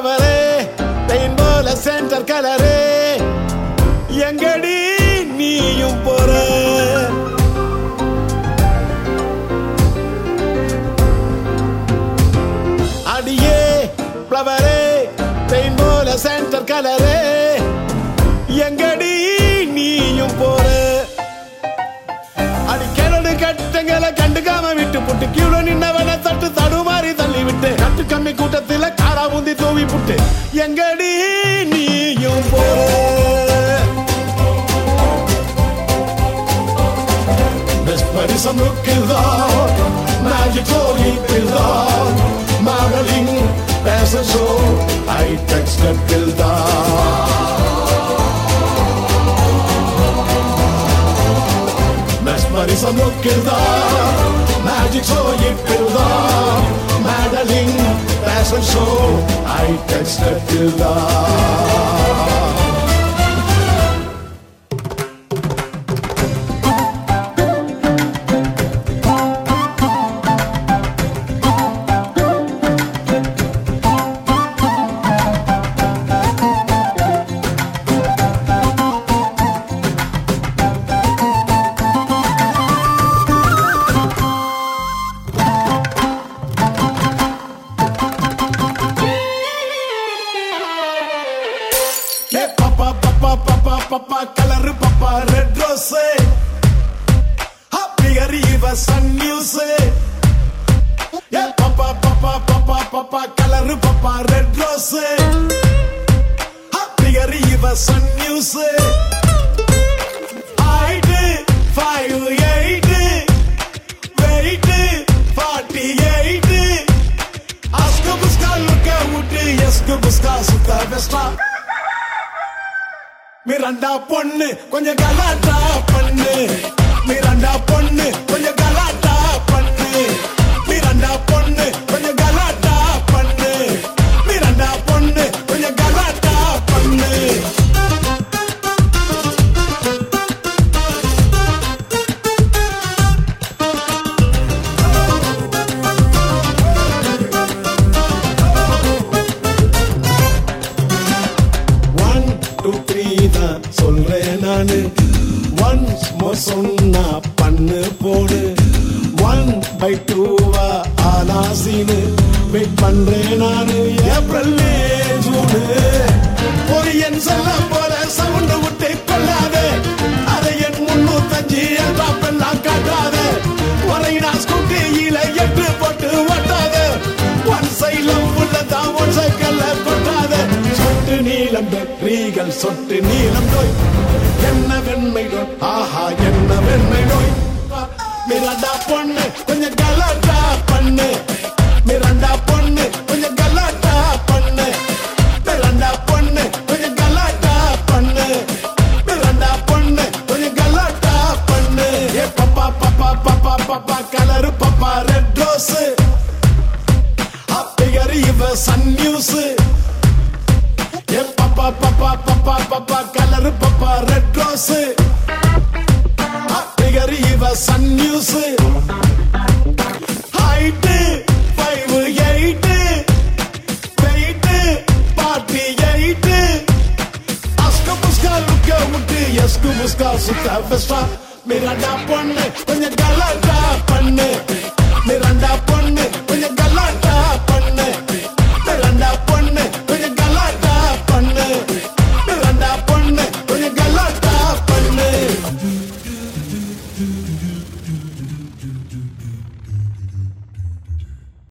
ஃப்ளவரே ரெயின்போல centre கலரே எங்கடி நீயும் போற அடியே ஃப்ளவரே ரெயின்போல சென்டர் கலரே எங்கடி நீயும் போற அடிக்கரடு கட்டங்களை கண்டுக்காம விட்டு புட்டு கீழே நின்னவன தட்டு தடுமாறி தள்ளி விட்டு கட்டு கம்மி கூட்டத்துல காரா முந்தி தூவி புட்டு எங்கடி நீயும் போற Mesmerism lookillar Magic glory pillar Modeling as a show I texted pillar Mesmerism lookillar Magic glory pillar Modeling as a show I texted pillar Yeah, papa, papa, papa, papa, color, papa, red rose. Happy Riva, sun news. Yeah, papa, papa, papa, papa, color, papa, red rose. Happy Riva, sun news. Height, five, eight, weight, forty-eight. Ask a buska, look out, yes, buska, suka, vesta. மிரண்டா பொண்ணு கொஞ்சம் கலாட்டா பண்ணு மிரண்டா பொண்ணு கொஞ்சம் கலாட்டா பண்ணு மிரண்டா பொண்ணு கொஞ்சம் கலாட்டா பண்ணு மிரண்டா பொண்ணு கொஞ்சம் கலாட்டா பண்ணு ஒன் டூ த்ரீ தான் சொல்றேன் நானு ஒன்ஸ் மோர் சொன்னா பண்ணு போடு ஒன் பை டூவா ஆலாசின்னு வெயிட் பண்றேன் நானு ஏப்ரல் மே ஜூனு ஒரு என் சொல்ல போல சவுண்ட் விட்டு கொள்ளாதே அதை என் முன்னூத்தஞ்சு எல்லாம் எல்லாம் காட்டாத ஒரை நான் ஸ்கூட்டியில எட்டு போட்டு ஓட்டாத ஒன் சைலம் உள்ளதான் ஒன் சைக்கிள்ல கொட்டாத சொட்டு நீளம் ரீகள் சொட்டு நீளம் நோய் என்ன வெண்மை நோய் ஆஹா என்ன வெண்மை நோய் மிரண்டா பொண்ணு கொஞ்சம் கலாட்டா பண்ணு மிரண்டா பொண்ணு கொஞ்சம் கலாட்டா பண்ணு மிரண்டா பொண்ணு கொஞ்சம் கலாட்டா பண்ணு மிரண்டா பொண்ணு கொஞ்சம் கலாட்டா பண்ணு ஏ பப்பா பப்பா பப்பா பப்பா கலரு பப்பா ரெட் ரோஸ் அப்படியர் இவ சன் நியூஸ் ஏ பப்பா பப்பா பப்பா பப்பா கலரு பப்பா ரெட் ரோஸ் அப்படியர் இவ Sun News height five eight weight party eight அஸ்கு புஸ்கா லுக்க விட்டு எஸ்கு புஸ்கா சுத்த பெஸ்டா மிரண்டா பொண்ணு கொஞ்சம் கலட்டா பண்ணு மிரண்டா பொண்ணு